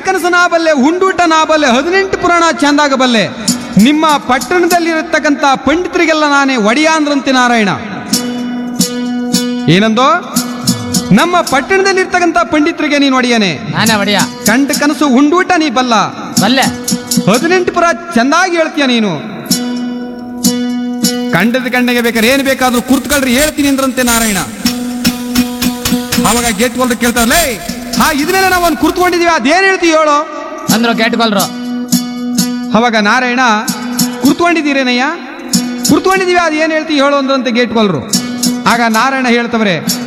ಕನಸು ನಾ ಬಲ್ಲೆ ಹುಂಡೂಟ ನಾ ಬಲ್ಲೆ ಹದಿನೆಂಟು ಪುರಾಣ ಚಂದಾಗ ಬಲ್ಲೆ ನಿಮ್ಮ ಪಟ್ಟಣದಲ್ಲಿರತಕ್ಕಂಥ ಪಂಡಿತರಿಗೆಲ್ಲ ನಾನೇ ಒಡೆಯ ಅಂದ್ರಂತೆ ನಾರಾಯಣ ಏನಂದೋ ನಮ್ಮ ಪಟ್ಟಣದಲ್ಲಿರ್ತಕ್ಕಂಥ ಪಂಡಿತರಿಗೆ ನೀನು ಒಡೆಯನೆ ನಾನೇ ಒಡೆಯ ಕಂಡ ಕನಸು ಹುಂಡೂಟ ನೀ ಬಲ್ಲ ಬಲ್ಲೆ ಹದಿನೆಂಟು ಪುರ ಚಂದಾಗಿ ಹೇಳ್ತೀಯ ನೀನು ಕಂಡದ ಕಣ್ಣಿಗೆ ಬೇಕಾದ್ರೆ ಏನು ಬೇಕಾದ್ರೂ ಕುರ್ತ್ಕೊಳ್ರಿ ಹೇಳ್ತೀನಿ ಅಂದ್ರಂತೆ ನಾರಾಯಣ ಅವಾಗ ಗೇಟ್ ಹೋಲ್ರು ಕೇಳ್ತಾರಲ್ಲೇ ಹಾ ಇದ್ಮೇಲೆ ನಾವು ಒಂದು ಕುರ್ತ್ಕೊಂಡಿದೀವಿ ಅದೇನ್ ಹೇಳ್ತೀವಿ ಹೇಳು ಅಂದ್ರು ಕೇಟ್ಕೊಳ್ರು ಅವಾಗ ನಾರಾಯಣ ಕುರ್ತ್ಕೊಂಡಿದ್ದೀರೇನಯ್ಯ ಕುರ್ತ್ಕೊಂಡಿದೀವಿ ಅದೇನ್ ಹೇಳ್ತೀವಿ ಹೇಳು ಅಂದ್ರಂತೆ ಗೇಟ್ ಕೊಲ್ರು ಆಗ ನಾರಾಯಣ ಹೇಳ್ತವ್ರೆ